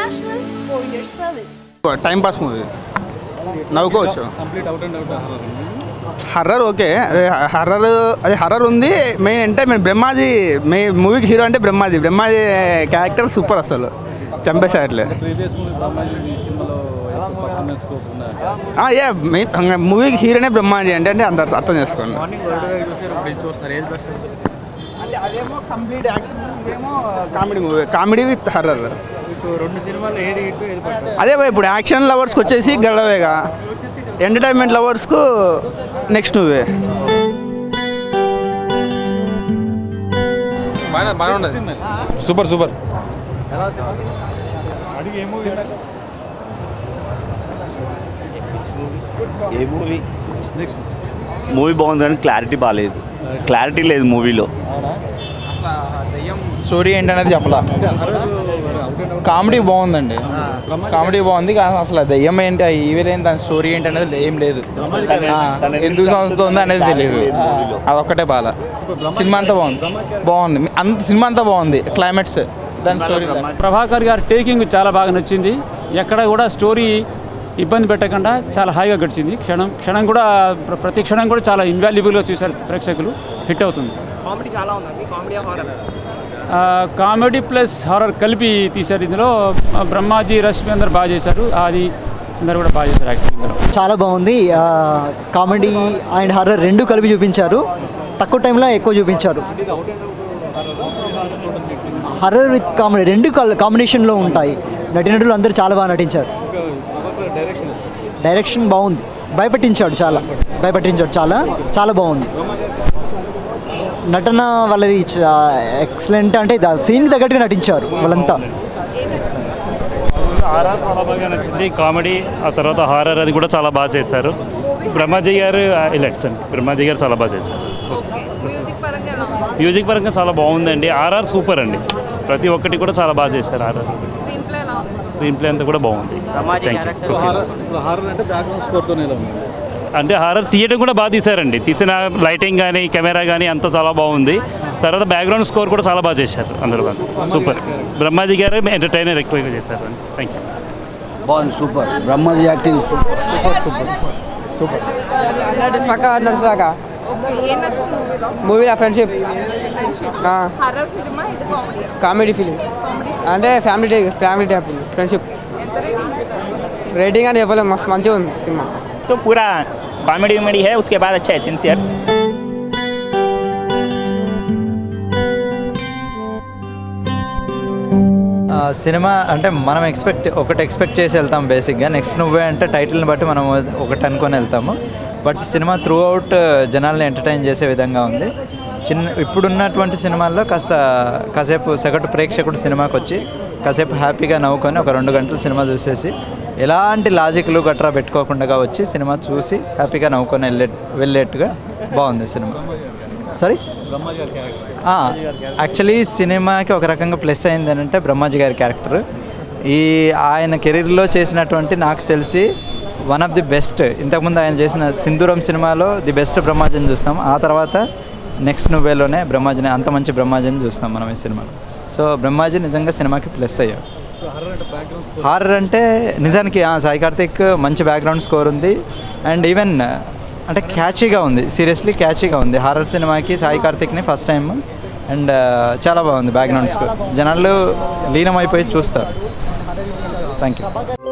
International Courier Service. Time pass movie నవ్వుకోవచ్చు complete out and out horror horror okay అదే horror అది horror ఉంది main అంటే main Brahmaji main మూవీకి హీరో అంటే బ్రహ్మాజీ బ్రహ్మాజీ క్యారెక్టర్ సూపర్ అసలు చంపేసేయట్లే ప్రీవియస్ మూవీ బ్రహ్మాజీ ఈ సినిమాలో పర్ఫార్మెన్స్ స్కోప్ ఉందా ఏ మెయిన్ మూవీకి హీరోనే బ్రహ్మాజీ అంటే అంటే అందరు అర్థం చేసుకోండి మార్నింగ్ వరల్డ్ వైడ్ చూసారు ఇప్పుడు ఇది చూస్తున్నారు ఏది బెస్ట్ అంటే అదేమో కంప్లీట్ యాక్షన్ ఇదేమో comedy movie comedy with horror మీకు రెండు సినిమాలు ఏది ఇటు ఏది పడుతుంది అదే భయ్ ఇప్పుడు యాక్షన్ లవర్స్కి వచ్చేసి గడవేగా ఎంటర్టైన్మెంట్ లవర్స్కు నెక్స్ట్ మూవీ బాగా బాగానే ఉండదు సూపర్ సూపర్ అడిగి ఏ మూవీ ఏ మూవీ నెక్స్ట్ మూవీ బాగుంది కానీ క్లారిటీ బాగాలేదు క్లారిటీ లేదు మూవీలో స్టోరీ ఏంటనేది చెప్పలా కామెడీ బాగుందండి కామెడీ బాగుంది కానీ అసలు దెయ్యం ఏంటి ఈవెల్ ఏంటి దాని స్టోరీ ఏంటి అనేది ఏం లేదు ఆ, ఎందుకు సంవత్సరం అనేది తెలియదు అదొక్కటే బాల సినిమా అంతా బాగుంది బాగుంది అంత సినిమా అంతా బాగుంది క్లైమాక్స్ దాని స్టోరీ ప్రభాకర్ గారి టేకింగ్ చాలా బాగా నచ్చింది ఎక్కడ కూడా స్టోరీ ఇబ్బంది పెట్టకుండా చాలా హాయిగా గడిచింది క్షణం క్షణం కూడా ప్ర- ప్రతి క్షణం కూడా చాలా ఇన్వాల్యుబుల్గా చూశారు ప్రేక్షకులు హిట్ అవుతుంది ఆ, కామెడీ ప్లస్ హారర్ కలిపి తీశారు ఇందులో ఆ, బ్రహ్మాజీ రష్మి అందరు బాగా చేశారు అది అందరు కూడా బాగా చేశారు యాక్టింగ్ ఇందులో చాలా బాగుంది ఆ, కామెడీ అండ్ హర్రర్ రెండు కలిపి చూపించారు తక్కువ టైంలో ఎక్కువ చూపించారు హర్రర్ విత్ కామెడీ రెండు కల్- కాంబినేషన్లో ఉంటాయి నటినటులు అందరూ చాలా బాగా నటించారు డైరెక్షన్ బాగుంది భయపెట్టించాడు చాలా భయపెట్టించాడు చాలా చాలా బాగుంది నటన వాళ్ళది ఎక్సలెంట్ అంటే సీన్ తగ్గట్టుగా నటించారు వాళ్ళంతా ఆర్ఆర్ చాలా బాగా నచ్చింది కామెడీ ఆ తర్వాత హారర్ అది కూడా చాలా బాగా చేశారు బ్రహ్మాజీ గారు ఇలెక్ట్స్ అండి బ్రహ్మాజీ గారు చాలా బాగా చేశారు మ్యూజిక్ పరంగా చాలా బాగుందండి ఆర్ఆర్ సూపర్ అండి ప్రతి ఒక్కటి కూడా చాలా బాగా చేశారు ఆర్ఆర్ స్క్రీన్ ప్లే అంతా కూడా బాగుంది థ్యాంక్ యూ హారర్ అంటే బ్యాక్గ్రౌండ్ స్కోర్తోనే ఇలా ఉంది అంటే హారర్ తీయడం కూడా బాగా తీశారండి తీసిన లైటింగ్ కానీ కెమెరా కానీ అంతా చాలా బాగుంది తర్వాత బ్యాక్గ్రౌండ్ స్కోర్ కూడా చాలా బాగా చేశారు అందరూ సూపర్ బ్రహ్మాజీ గారు ఎంటర్టైనర్ ఎక్కువగా చేశారు థ్యాంక్ యూ బాగుంది సూపర్ బ్రహ్మాజీ యాక్టింగ్ నడిచాక ఏం నచ్చింది మూవీలో మూవీలో ఫ్రెండ్షిప్ హర్రర్ ఫిల్మా ఇది కామెడీ కామెడీ ఫిలిం కామెడీ అంటే ఫ్యామిలీ ఫ్యామిలీ టైప్ ఫ్రెండ్షిప్ ఎంత రేటింగ్ రేటింగ్ అని చెప్పలేము మస్తు మంచిగా ఉంది సినిమా तो पूरा कॉमेडी वॉमेडी है उसके बाद अच्छा है सिंसियर సినిమా అంటే మనం ఎక్స్పెక్ట్ ఒకటి ఎక్స్పెక్ట్ చేసి వెళ్తాం బేసిక్గా నెక్స్ట్ నువ్వే అంటే టైటిల్ని బట్టి మనం ఒకటి అనుకొని వెళ్తాము బట్ సినిమా త్రూ అవుట్ జనాల్ని ఎంటర్టైన్ చేసే విధంగా ఉంది చిన్న ఇప్పుడున్నటువంటి సినిమాల్లో కాస్త కాసేపు సగటు ప్రేక్షకుడు సినిమాకి వచ్చి కాసేపు హ్యాపీగా నవ్వుకొని ఒక రెండు గంటలు సినిమా చూసేసి ఎలాంటి లాజిక్లు గట్రా పెట్టుకోకుండా వచ్చి సినిమా చూసి హ్యాపీగా నవ్వుకొని వెళ్ళే వెళ్ళేట్టుగా బాగుంది సినిమా సారీ యాక్చువల్లీ సినిమాకి ఒక రకంగా ప్లస్ అయింది అంటే బ్రహ్మాజీ గారి క్యారెక్టర్ ఈ ఆయన కెరీర్లో చేసినటువంటి నాకు తెలిసి వన్ ఆఫ్ ది బెస్ట్ ఇంతకుముందు ఆయన చేసిన సింధూరం సినిమాలో ది బెస్ట్ బ్రహ్మాజీని చూస్తాం ఆ తర్వాత నెక్స్ట్ నువ్వేలోనే బ్రహ్మాజీని అంత మంచి బ్రహ్మాజీని చూస్తాం మనం ఈ సినిమాలో సో బ్రహ్మాజీ నిజంగా సినిమాకి ప్లస్ అయ్యాడు హారర్ అంటే నిజానికి ఆ, సాయి కార్తిక్ మంచి బ్యాక్గ్రౌండ్ స్కోర్ ఉంది అండ్ ఈవెన్ అంటే క్యాచీగా ఉంది సీరియస్లీ క్యాచీగా ఉంది హారర్ సినిమాకి సాయి కార్తిక్ని ఫస్ట్ టైం అండ్ చాలా బాగుంది బ్యాక్గ్రౌండ్ స్కోర్ జనాలు లీనమైపోయి చూస్తారు థ్యాంక్ యూ